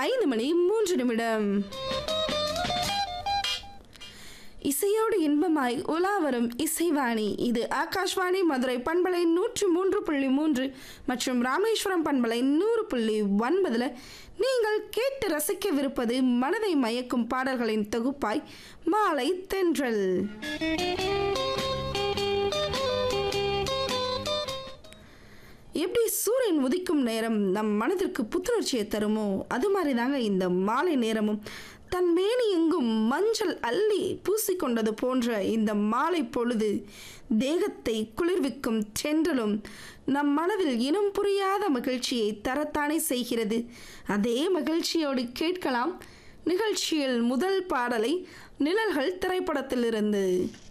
ஐந்து மணி மூன்று நிமிடம் இசையோடு இன்பமாய் உலா வரும் இசைவாணி இது ஆகாஷ்வாணி மதுரை பண்பலை நூற்றி மூன்று புள்ளி மூன்று மற்றும் ராமேஸ்வரம் பண்பலை நூறு புள்ளி ஒன்பதுல நீங்கள் கேட்டு ரசிக்கவிருப்பது மனதை மயக்கும் பாடல்களின் தொகுப்பாய் மாலை தென்றல் எப்படி சூரியன் உதிக்கும் நேரம் நம் மனதிற்கு புத்துணர்ச்சியை தருமோ அது மாதிரி தாங்க இந்த மாலை நேரமும் தன் மேனி எங்கும் மஞ்சள் அள்ளி பூசிக்கொண்டது போன்ற இந்த மாலை பொழுது தேகத்தை குளிர்விக்கும் சென்றலும் நம் மனதில் இனம் புரியாத மகிழ்ச்சியை தரத்தானே செய்கிறது அதே மகிழ்ச்சியோடு கேட்கலாம் நிகழ்ச்சியில் முதல் பாடலை நிழல்கள் திரைப்படத்திலிருந்து